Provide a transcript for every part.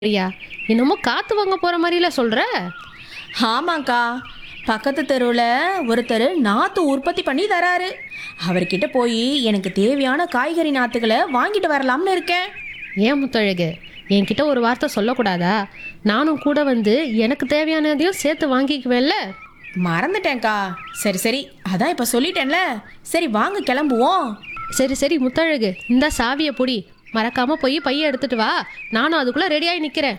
பிரியா என்னமோ காத்து வாங்க போற மாதிரில சொல்ற ஆமாக்கா பக்கத்து தெருவில் ஒருத்தர் நாற்று உற்பத்தி பண்ணி தராரு அவர்கிட்ட போய் எனக்கு தேவையான காய்கறி நாற்றுகளை வாங்கிட்டு வரலாம்னு இருக்கேன் ஏன் முத்தழகு என்கிட்ட ஒரு வார்த்தை சொல்லக்கூடாதா நானும் கூட வந்து எனக்கு தேவையானதையும் சேர்த்து வாங்கிக்குவேன்ல மறந்துட்டேன்க்கா சரி சரி அதான் இப்போ சொல்லிட்டேன்ல சரி வாங்க கிளம்புவோம் சரி சரி முத்தழகு இந்த சாவியை பொடி மறக்காம போய் பைய எடுத்துட்டு வா நானும் அதுக்குள்ள ரெடியாகி நிக்கிறேன்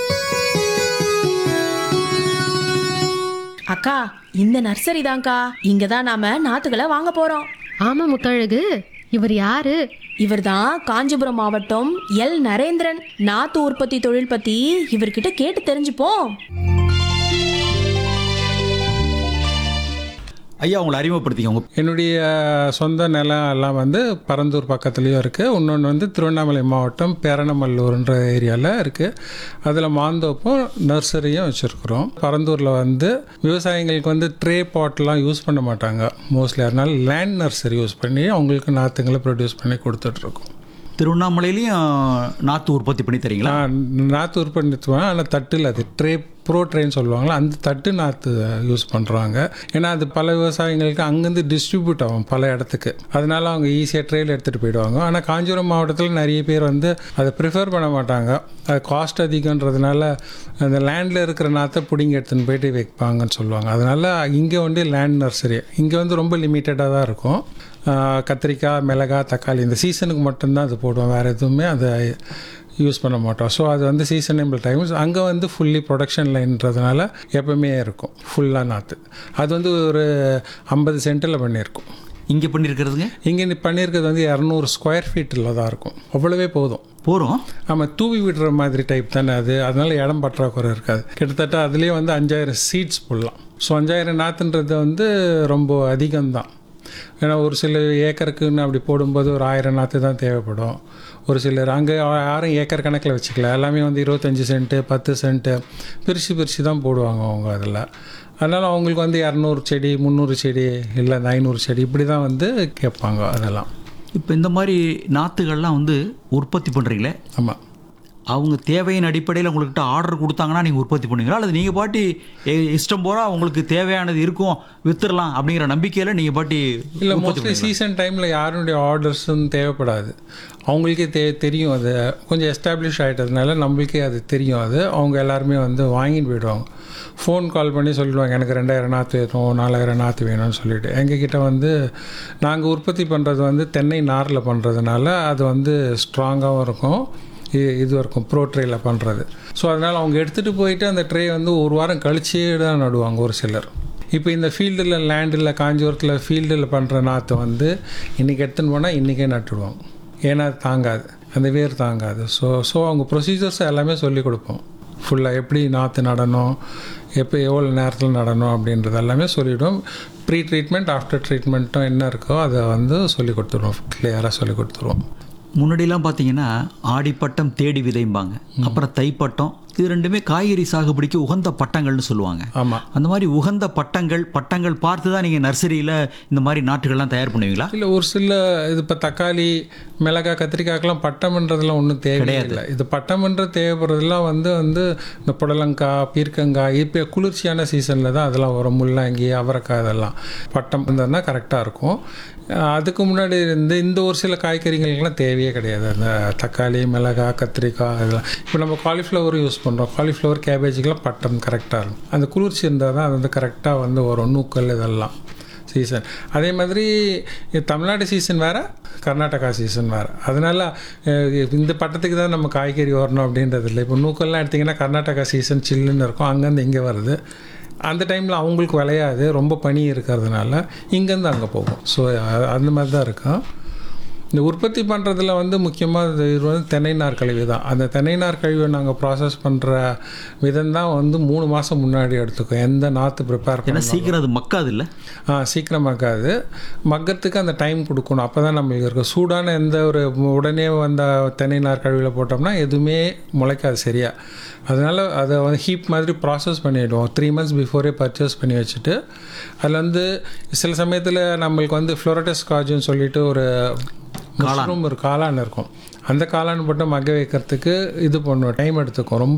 அக்கா இந்த நர்சரி தான்க்கா இங்கே தான் நாம நாற்றுகளை வாங்க போகிறோம் ஆமா முத்தழகு இவர் யாரு இவர்தான் காஞ்சிபுரம் மாவட்டம் எல் நரேந்திரன் நாத்து உற்பத்தி தொழில் பத்தி இவர்கிட்ட கேட்டு தெரிஞ்சுப்போம் ஐயா உங்களை அறிமுகப்படுத்திங்க உங்க என்னுடைய சொந்த நிலம் எல்லாம் வந்து பரந்தூர் பக்கத்துலேயும் இருக்குது இன்னொன்று வந்து திருவண்ணாமலை மாவட்டம் பேரணமல்லூர்ன்ற ஏரியாவில் இருக்குது அதில் மாந்தோப்பும் நர்சரியும் வச்சுருக்குறோம் பரந்தூரில் வந்து விவசாயிங்களுக்கு வந்து ட்ரே பாட்லாம் யூஸ் பண்ண மாட்டாங்க மோஸ்ட்லி அதனால லேண்ட் நர்சரி யூஸ் பண்ணி அவங்களுக்கு நாற்றுங்களை ப்ரொடியூஸ் பண்ணி கொடுத்துட்ருக்கோம் திருவண்ணாமலையிலையும் நாற்று உற்பத்தி பண்ணி தரீங்களா நாற்று உற்பத்தி ஆனால் தட்டில் அது ட்ரே ப்ரோ ட்ரேன்னு சொல்லுவாங்களா அந்த தட்டு நாற்று யூஸ் பண்ணுறாங்க ஏன்னா அது பல விவசாயிங்களுக்கு அங்கேருந்து டிஸ்ட்ரிபியூட் ஆகும் பல இடத்துக்கு அதனால அவங்க ஈஸியாக ட்ரெயில் எடுத்துகிட்டு போயிடுவாங்க ஆனால் காஞ்சிபுரம் மாவட்டத்தில் நிறைய பேர் வந்து அதை ப்ரிஃபர் பண்ண மாட்டாங்க அது காஸ்ட் அதிகன்றதுனால அந்த லேண்டில் இருக்கிற நாற்றை பிடிங்கி எடுத்துன்னு போயிட்டு வைப்பாங்கன்னு சொல்லுவாங்க அதனால இங்கே வந்து லேண்ட் நர்சரி இங்கே வந்து ரொம்ப லிமிட்டடாக தான் இருக்கும் ஆஹ் கத்திரிக்காய் மிளகாய் தக்காளி இந்த சீசனுக்கு மட்டும்தான் அது போடுவோம் வேறு எதுவுமே அதை யூஸ் பண்ண மாட்டோம் ஸோ அது வந்து சீசனபிள் டைம்ஸ் அங்கே வந்து ஃபுல்லி ப்ரொடக்ஷன் லைன்றதுனால எப்பவுமே இருக்கும் ஃபுல்லாக நாற்று அது வந்து ஒரு ஐம்பது சென்ட்டில் பண்ணியிருக்கோம் இங்கே பண்ணியிருக்கிறதுங்க இங்கே நீ பண்ணியிருக்கிறது வந்து இரநூறு ஸ்கொயர் ஃபீட்டில் தான் இருக்கும் அவ்வளவே போதும் போகிறோம் ஆமாம் தூவி விடுற மாதிரி டைப் தானே அது அதனால இடம் பற்றாக்குறை இருக்காது கிட்டத்தட்ட அதுலேயே வந்து அஞ்சாயிரம் சீட்ஸ் போடலாம் ஸோ அஞ்சாயிரம் நாற்றுன்றது வந்து ரொம்ப அதிகம்தான் ஏன்னா ஒரு சில ஏக்கருக்குன்னு அப்படி போடும்போது ஒரு ஆயிரம் நாற்று தான் தேவைப்படும் ஒரு சிலர் அங்கே யாரும் ஏக்கர் கணக்கில் வச்சுக்கல எல்லாமே வந்து இருபத்தஞ்சி சென்ட்டு பத்து சென்ட்டு பிரித்து பிரித்து தான் போடுவாங்க அவங்க அதில் அதனால் அவங்களுக்கு வந்து இரநூறு செடி முந்நூறு செடி இல்லை இந்த ஐநூறு செடி இப்படி தான் வந்து கேட்பாங்க அதெல்லாம் இப்போ இந்த மாதிரி நாற்றுகள்லாம் வந்து உற்பத்தி பண்ணுறீங்களே ஆமாம் அவங்க தேவையின் அடிப்படையில் உங்கள்கிட்ட ஆர்டர் கொடுத்தாங்கன்னா நீங்கள் உற்பத்தி பண்ணுவீங்களா அல்லது நீங்கள் பாட்டி எ- இஷ்டம் போல உங்களுக்கு தேவையானது இருக்கும் வித்துடலாம் அப்படிங்கிற நம்பிக்கையில் நீங்கள் பாட்டி இல்லை உற்பத்தி மோஸ்ட்லி பண்ணுவீங்களா? சீசன் டைமில் யாருடைய ஆர்டர்ஸும் தேவைப்படாது அவங்களுக்கே தெ தெரியும் அது கொஞ்சம் எஸ்டாப்ளிஷ் ஆகிட்டதுனால நம்மளுக்கே அது தெரியும் அது அவங்க எல்லாருமே வந்து வாங்கிட்டு போயிடுவாங்க ஃபோன் கால் பண்ணி சொல்லிடுவாங்க எனக்கு ரெண்டாயிரம் நாற்று வேணும் நாலாயிரம் நாற்று வேணும்னு சொல்லிட்டு எங்ககிட்ட வந்து நாங்கள் உற்பத்தி பண்ணுறது வந்து தென்னை நாரில் பண்ணுறதுனால அது வந்து ஸ்ட்ராங்காகவும் இருக்கும் இ- இது இருக்கும் ப்ரோ ட்ரேயில் பண்ணுறது ஸோ அதனால் அவங்க எடுத்துகிட்டு போயிட்டு அந்த ட்ரே வந்து ஒரு வாரம் கழிச்சே தான் நடுவாங்க ஒரு சிலர் இப்போ இந்த ஃபீல்டில் லேண்டில் காஞ்சிபுரத்தில் ஃபீல்டில் பண்ணுற நாற்றை வந்து இன்றைக்கி எடுத்துன்னு போனால் இன்றைக்கே நட்டுடுவாங்க ஏன்னா அது தாங்காது அந்த வேர் தாங்காது ஸோ ஸோ அவங்க ப்ரொசீஜர்ஸ் எல்லாமே சொல்லி கொடுப்போம் ஃபுல்லாக எப்படி நாற்று நடணும் எப்போ எவ்வளோ நேரத்தில் நடணும் அப்படின்றது எல்லாமே சொல்லிவிடுவோம் ப்ரீ ட்ரீட்மெண்ட் ஆஃப்டர் ட்ரீட்மெண்ட்டும் என்ன இருக்கோ அதை வந்து சொல்லி கொடுத்துருவோம் கிளியராக சொல்லி கொடுத்துருவோம் முன்னாடிலாம் பார்த்தீங்கன்னா ஆடிப்பட்டம் தேடி விதைம்பாங்க அப்புறம் தைப்பட்டம் இது ரெண்டுமே காய்கறி சாகுபடிக்கு உகந்த பட்டங்கள்னு சொல்லுவாங்க ஆமாம் அந்த மாதிரி உகந்த பட்டங்கள் பட்டங்கள் பார்த்து தான் நீங்கள் நர்சரியில் இந்த மாதிரி நாற்றுகள்லாம் தயார் பண்ணுவீங்களா இல்லை ஒரு சில இது இப்போ தக்காளி மிளகாய் கத்திரிக்காய்க்கெல்லாம் பட்டம்ன்றதுலாம் ஒன்றும் தேவையில்லை இது பட்டம்ன்ற தேவைப்படுறதுலாம் வந்து வந்து இந்த புடலங்காய் பீர்க்கங்காய் இப்போ குளிர்ச்சியான சீசனில் தான் அதெல்லாம் வரும் முள்ளங்கி அவரைக்காய் இதெல்லாம் பட்டம் இருந்ததுன்னா கரெக்டாக இருக்கும் அஹ் அதுக்கு முன்னாடி இருந்து இந்த ஒரு சில காய்கறிகளுக்கெல்லாம் தேவையே கிடையாது அந்த தக்காளி மிளகாய் கத்திரிக்காய் இதெல்லாம் இப்போ நம்ம காலிஃப்ளவர் யூஸ் பண்ணுறோம் காலிஃப்ளவர் கேபேஜுக்கெல்லாம் பட்டம் கரெக்டாக இருக்கும் அந்த குளிர்ச்சி இருந்தால் தான் அது வந்து கரெக்டாக வந்து வரும் நூக்கல் இதெல்லாம் சீசன் அதே மாதிரி இது தமிழ்நாடு சீசன் வேறு கர்நாடகா சீசன் வேறு அதனால அஹ், இந்த பட்டத்துக்கு தான் நம்ம காய்கறி வரணும் அப்படின்றது இல்லை இப்போ நூக்கல்லாம் எடுத்திங்கன்னா கர்நாடகா சீசன் சில்லுன்னு இருக்கும் அங்கேருந்து இங்கே வருது அந்த டைமில் அவங்களுக்கு விளையாது ரொம்ப பனி இருக்கிறதுனால இங்கேருந்து அங்கே போகும் ஸோ அந்த மாதிரி தான் இருக்கும் இந்த உற்பத்தி பண்ணுறதுல வந்து முக்கியமாக இது வந்து தென்னை நார் கழிவு தான் அந்த தென்னை நார் கழிவை நாங்கள் ப்ராசஸ் பண்ணுற விதம் தான் வந்து மூணு மாதம் முன்னாடி எடுத்துக்கும் எந்த நாற்று ப்ரிப்பேர் ஏன்னா சீக்கிரம் அது மக்காது இல்லை ஆ சீக்கிரமாக்காது மக்கறதுக்கு அந்த டைம் கொடுக்கணும் அப்போ தான் நம்மளுக்கு இருக்கும் சூடான எந்த ஒரு உடனே வந்த தென்னை நார் கழிவில் போட்டோம்னா எதுவுமே முளைக்காது சரியா அதனால் அதை வந்து ஹீப் மாதிரி ப்ராசஸ் பண்ணிவிடுவோம் த்ரீ மந்த்ஸ் பிஃபோரே பர்ச்சேஸ் பண்ணி வச்சுட்டு அதில் வந்து சில சமயத்தில் நம்மளுக்கு வந்து ஃப்ளோரட்டஸ் காஜுன்னு சொல்லிட்டு ஒரு மஷ்ரூம் ஒரு காளான் இருக்கும் அந்த காளான் போட்டு மக்க வைக்கிறதுக்கு இது பண்ணுவோம் டைம் எடுத்துக்கும் ரொம்ப